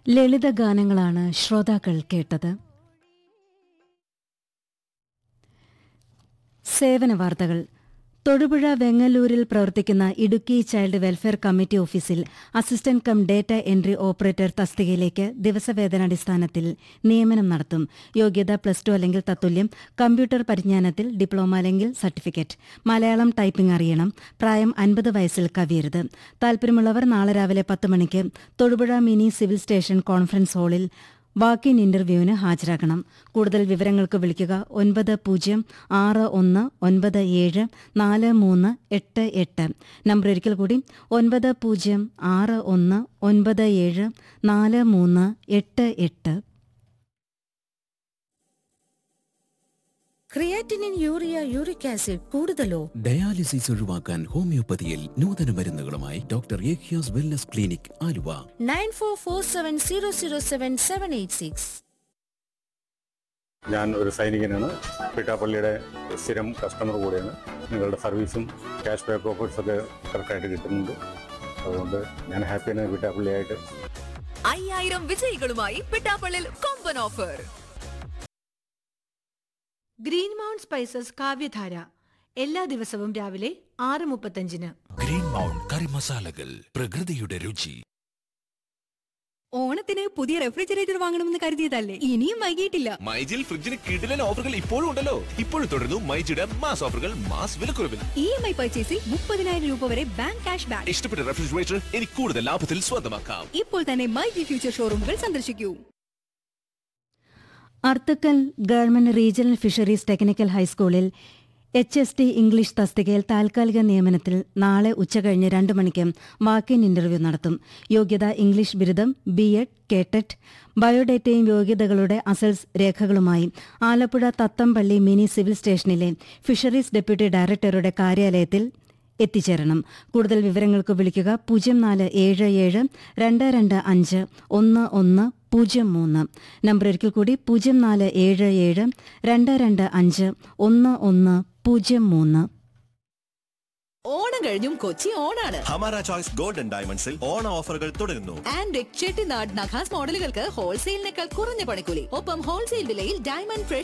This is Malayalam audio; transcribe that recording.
ലളിത ഗാനങ്ങളാണ് ശ്രോതാക്കൾ കേട്ടത് സേവന വാർത്തകൾ തൊടുപുഴ വെങ്ങല്ലൂരിൽ പ്രവർത്തിക്കുന്ന ഇടുക്കി ചൈൽഡ് വെൽഫെയർ കമ്മിറ്റി ഓഫീസിൽ assistant cum data entry operator തസ്തികയിലേക്ക് ദിവസവേതനാടിസ്ഥാനത്തിൽ നിയമനം നടത്തും യോഗ്യത പ്ലസ് ടു അല്ലെങ്കിൽ തത്തുല്യം കമ്പ്യൂട്ടർ പരിജ്ഞാനത്തിൽ ഡിപ്ലോമ അല്ലെങ്കിൽ സർട്ടിഫിക്കറ്റ് മലയാളം ടൈപ്പിംഗ് അറിയണം പ്രായം അൻപത് വയസ്സിൽ കവിയരുത് താൽപര്യമുള്ളവർ നാളെ രാവിലെ പത്ത് മണിക്ക് Thodupuzha mini civil station conference ഹാളിൽ വാക്ക് ഇൻ ഇന്റർവ്യൂവിന് ഹാജരാക്കണം കൂടുതൽ വിവരങ്ങൾക്ക് വിളിക്കുക ഒൻപത് പൂജ്യം ആറ് ഒന്ന് ഒൻപത് ഏഴ് നാല് മൂന്ന് എട്ട് എട്ട് നമ്പർ ഒരിക്കൽ കൂടി ഒൻപത് പൂജ്യം ആറ് ഒന്ന് ഒൻപത് ഏഴ് നാല് മൂന്ന് എട്ട് എട്ട് ക്രിയാറ്റിനിൻ യൂറിയ യൂറിക് ആസിഡ് കൂടുതലോ ഡയാലിസിസ് ഒഴിവാക്കാൻ ഹോമിയോപ്പതിയിൽ നൂതന മരുന്നുകളുമായി ഡോക്ടർ ഏഖ്യാസ് wellness clinic Aluva nine four four seven zero zero seven seven eight six ഞാൻ ഒരു സൈനികനാണ് പിട്ടാപ്പള്ളിയുടെ സ്ഥിരം കസ്റ്റമർ കൂടെയാണ് നിങ്ങളുടെ സർവീസും ക്യാഷ് ബാക്ക് ഓഫേഴ്സ് ഒക്കെ കറക്റ്റായിട്ട് കിട്ടുന്നുണ്ട് അതുകൊണ്ട് ഞാൻ ഹാപ്പിയാണ് പിട്ടാപ്പള്ളിയായിട്ട് അയ്യായിരം വിജയികളുമായി പിട്ടാപ്പള്ളിൽ കൊമ്പൻ ഓഫർ ഗ്രീൻ മൗണ്ട് സ്പൈസസ് കാവ്യധാര എല്ലാ ദിവസവും രാവിലെ ആറ് മുപ്പത്തഞ്ചിന് ഗ്രീൻ മൗണ്ട് കറി മസാലകൾ പ്രകൃതിയുടെ രുചി ഓണത്തിന് പുതിയ റെഫ്രിജറേറ്റർ വാങ്ങണമെന്ന് കരുതിയതല്ലേ ഇനിയും വൈകിയിട്ടില്ല മൈജിൽ ഫ്രിഡ്ജിന് കിടിലൻ ഓഫറുകൾ ഇപ്പോഴും ഉണ്ടല്ലോ ഇപ്പോഴും തുടരുന്നു മൈജിയുടെ മാസ് ഓഫറുകൾ മാസ് വിലക്കുറവിൽ ഇ എം ഐ പർച്ചേസിൽ മുപ്പതിനായിരം രൂപ വരെ ബാങ്ക് ക്യാഷ് ബാക്ക് ഇഷ്ടപ്പെട്ട റെഫ്രിജറേറ്റർ ഇനി കൂടുതൽ ലാഭത്തിൽ സ്വന്തമാക്കാം ഇപ്പോൾ തന്നെ മൈ ജി ഫ്യൂച്ചർ ഷോറൂമുകൾ സന്ദർശിക്കൂ Arthunkal government regional fisheries technical ഹൈസ്കൂളിൽ എച്ച് എസ് ടി ഇംഗ്ലീഷ് തസ്തികയിൽ താൽക്കാലിക നിയമനത്തിൽ നാളെ ഉച്ചകഴിഞ്ഞ് രണ്ട് മണിക്ക് വാക്ക് ഇൻ ഇന്റർവ്യൂ നടത്തും യോഗ്യത ഇംഗ്ലീഷ് ബിരുദം ബി എഡ് കേട്ടറ്റ് ബയോഡേറ്റയും യോഗ്യതകളുടെ അസൽസ് രേഖകളുമായി ആലപ്പുഴ തത്തമ്പള്ളി മിനി സിവിൽ സ്റ്റേഷനിലെ ഫിഷറീസ് ഡെപ്യൂട്ടി ഡയറക്ടറുടെ കാര്യാലയത്തിൽ എത്തിച്ചേരണം കൂടുതൽ വിവരങ്ങൾക്ക് വിളിക്കുക പൂജ്യം നാല് ഏഴ് ഏഴ് രണ്ട് രണ്ട് അഞ്ച് ഒന്ന് ഒന്ന് പൂജ്യം മൂന്ന് നമ്പർ ഒരിക്കൽ കൂടി പൂജ്യം നാല് ഏഴ് ഏഴ് രണ്ട് രണ്ട് അഞ്ച് ഒന്ന് ഒന്ന് പൂജ്യം മൂന്ന് ഓണം കഴിഞ്ഞും കൊച്ചി ഓണാണ് ഹമാര ചോയ്സ് ഗോൾഡൻ ഡയമണ്ട്സിൽ ഓണ ഓഫറുകൾ തുടരുന്നു ആൻഡ് ചെട്ടിനാട് നഖാസ് മോഡലുകൾക്ക് ഹോൾസെയിലിനേക്കാൾ കുറഞ്ഞ പണിക്കൂലി ഒപ്പം ഹോൾസെയിൽ വിലയിൽ ഡയമണ്ട് ഫ്രഷ്